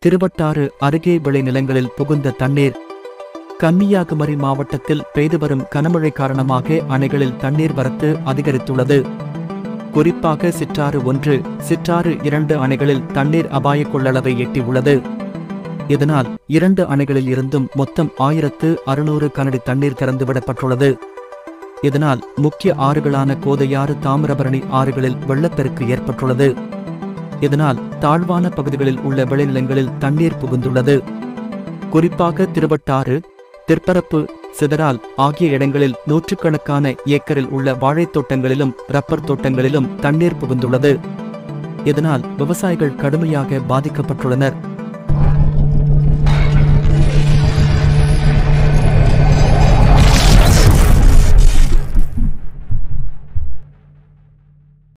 திருவட்டாறு அருகே விளைநிலங்களில் புகுந்த தண்ணீர் கன்னியாகுமரி மாவட்டத்தில் பெய்து வரும் கனமழை காரணமாக அணைகளில் தண்ணீர் வரத்து அதிகரித்துள்ளது குறிப்பாக சிற்றாறு ஒன்று சிற்றாறு இரண்டு அணைகளில் தண்ணீர் அபாய கொள்ளளவை எட்டியுள்ளது இதனால் இரண்டு அணைகளில் இருந்தும் மொத்தம் ஆயிரத்து அறுநூறு கனடி தண்ணீர் திறந்துவிடப்பட்டுள்ளது இதனால் முக்கிய ஆறுகளான கோதையாறு தாமிரபரணி ஆறுகளில் வெள்ளப்பெருக்கு ஏற்பட்டுள்ளது இதனால் தாழ்வான பகுதிகளில் உள்ள விளைநிலங்களில் தண்ணீர் புகுந்துள்ளது குறிப்பாக திருவட்டாறு திற்பரப்பு சிதறால் ஆகிய இடங்களில் நூற்றுக்கணக்கான ஏக்கரில் உள்ள வாழைத் தோட்டங்களிலும் ரப்பர் தோட்டங்களிலும் தண்ணீர் புகுந்துள்ளது இதனால் விவசாயிகள் கடுமையாக பாதிக்கப்பட்டுள்ளனர்